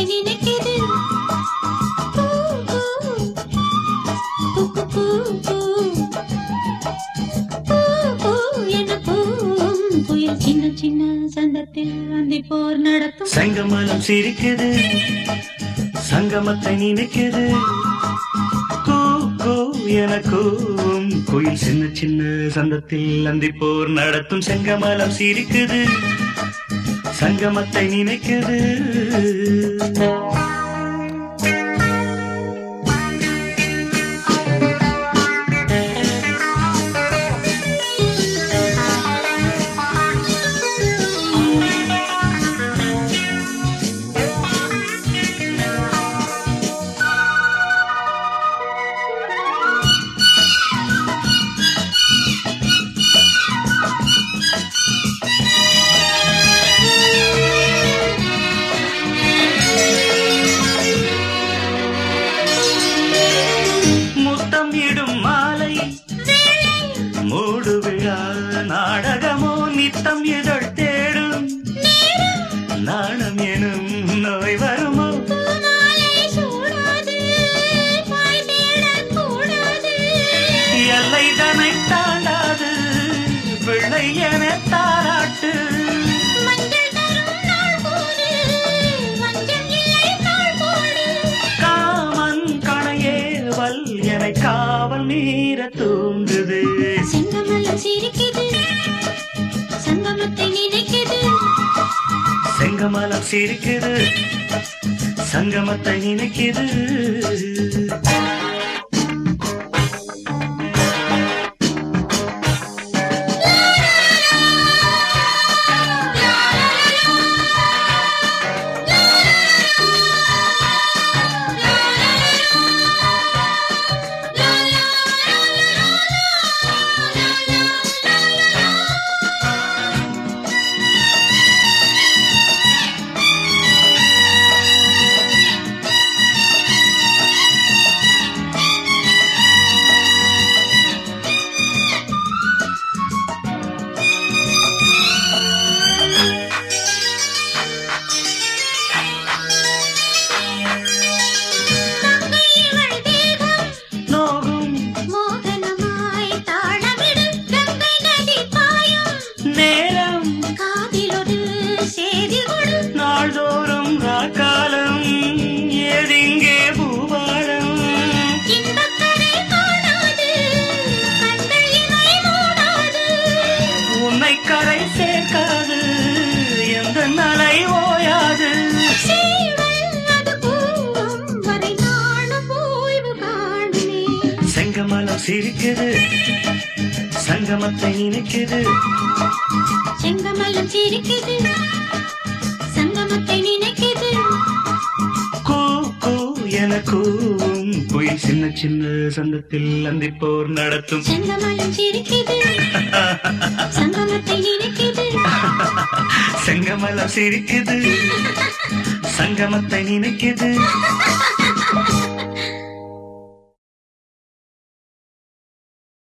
நினைக்குது பூ, பூ. பூ, பூ, பூ, பூ. பூ, பூ என பூவும் புயல் சின்ன சின்ன சந்தத்தில் அந்தி போர் நடத்தும் செங்கமலம் சிரிக்குது சங்கமத்தை நினைக்குது கூ கூ என கூவும் குயில் சின்ன சின்ன சந்தத்தில் அந்தி போர் நடத்தும் செங்கமலம் சிரிக்குது சங்கமத்தை நினைக்குது முத்தம் இடும் மாலை மூடு விழா நாடகமோ நித்தம் இதழ் தேடும் நாணம் எனும் நோய் வருமோ பூமாலை சூடாது, பாய் தேடக் கூடாது. எல்லை தனை தாண்டாது பிள்ளை என தாராட்டு மஞ்சள் தரும் நாள் போது, மஞ்சள் இல்லை நாள் போடு. காமன் கணையே வல் என காவல் மீற தூண்டுது செங்கமலம் சிரிக்குது, சங்கமத்தை நினைக்குது. செங்கமலம் சிரிக்குது சங்கமத்தை நினைக்குது கங்கை இவள் தேகம் நோகும் மோகனமாய் தாளமிடும் கங்கை நதி பாயும் நேரம் காதிலொரு செய்தி கொடு நாள்தோறும் ராக்காலம் ஏதிங்கே பூவாழம் இன்பக்கரை காணாது கண்கள் இமை மூடாது உன்னை கரை சேர்க்காது எந்த நலை ஓயாது சீவல் அது பூவும் வரை நாளும் ஓய்வு காணுமே செங்கமலம் சிரிக்குது சங்கமத்தை நினைக்குது செங்கமலம் சிரிக்குது சங்கமத்தை நினைக்குது கூ கூ என கூவும் குயில் சின்ன சின்ன சந்தத்தில் அந்திப்போர் நடத்தும் செங்கமலம் சிரிக்குது சங்கமத்தை நினைக்குது செங்கமலம் சிரிக்குது சங்கமத்தை நினைக்குது